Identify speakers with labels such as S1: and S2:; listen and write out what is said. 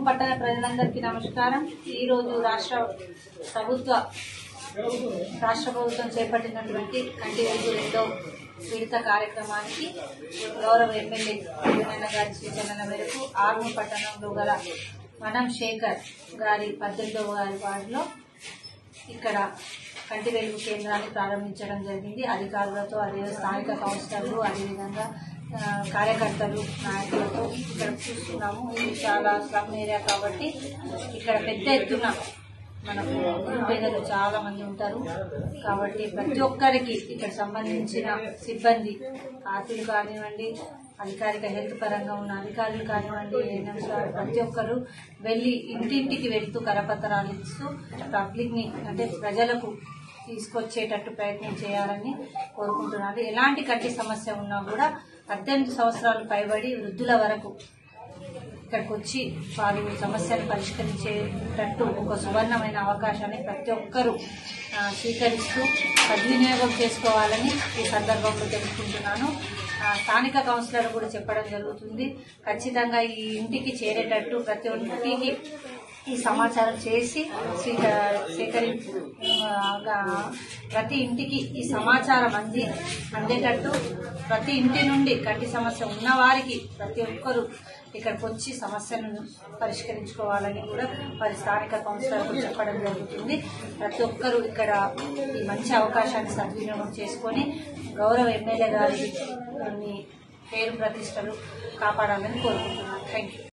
S1: పట్టణ ప్రజలందరికీ నమస్కారం ఈరోజు రాష్ట్ర ప్రభుత్వ రాష్ట్ర ప్రభుత్వం చేపట్టినటువంటి కంటి వెలుగు రెండో విడత కార్యక్రమానికి గౌరవ ఎమ్మెల్యే వీరన్న గారి సూచనల మేరకు ఆర్మూర్ పట్టణంలో గల మనం శేఖర్ గారి పద్దెనిమిదవ గారి వార్డులో ఇక్కడ కంటి వెలుగు కేంద్రాన్ని ప్రారంభించడం జరిగింది అధికారులతో అదే స్థానిక కౌన్సిలర్లు అదేవిధంగా ఆ, కార్యకర్తలు నాయకులతో ఇక్కడ చూస్తున్నాము ఇది చాలా స్లమ్ ఏరియా కాబట్టి ఇక్కడ పెద్ద ఎత్తున మనకు నిరుపేదలు చాలా మంది ఉంటారు కాబట్టి ప్రతి ఒక్కరికి ఇక్కడ సంబంధించిన సిబ్బంది ఆతులు కానివ్వండి అధికారిక హెల్త్ పరంగా ఉన్న అధికారులు కానివ్వండి ఏఎన్ఎంస్ వారు ప్రతి ఒక్కరు వెళ్ళి ఇంటింటికి వెళ్తూ కరపత్రాలు ఇస్తూ పబ్లిక్ని అంటే ప్రజలకు తీసుకొచ్చేటట్టు ప్రయత్నం చేయాలని కోరుకుంటున్నారు ఎలాంటి కంటి సమస్య ఉన్నా కూడా పద్దెనిమిది సంవత్సరాలు పైబడి వృద్ధుల వరకు ఇక్కడికి వచ్చి వారు సమస్యను పరిష్కరించేటట్టు ఒక సువర్ణమైన అవకాశాన్ని ప్రతి ఒక్కరూ ఆ, స్వీకరిస్తూ సద్వినియోగం చేసుకోవాలని ఈ సందర్భంలో తెలుసుకుంటున్నాను ఆ, స్థానిక కౌన్సిలర్ కూడా చెప్పడం జరుగుతుంది ఖచ్చితంగా ఈ ఇంటికి చేరేటట్టు ప్రతి ఒక్కరికి ఈ సమాచారం చేసి స్వీక సేకరి ఆ, గా- ప్రతి ఇంటికి ఈ సమాచారం అంది అందేటట్టు ప్రతి ఇంటి నుండి కంటి సమస్య ఉన్నవారికి ప్రతి ఒక్కరూ ఇక్కడికి వచ్చి సమస్యను పరిష్కరించుకోవాలని కూడా వారి స్థానిక కౌన్సిలర్కు చెప్పడం జరుగుతుంది ప్రతి ఒక్కరూ ఇక్కడ ఈ మంచి అవకాశాన్ని సద్వినియోగం చేసుకొని గౌరవ ఎమ్మెల్యే గారి పేరు ప్రతిష్టలు కాపాడాలని కోరుకుంటున్నాను థ్యాంక్ యూ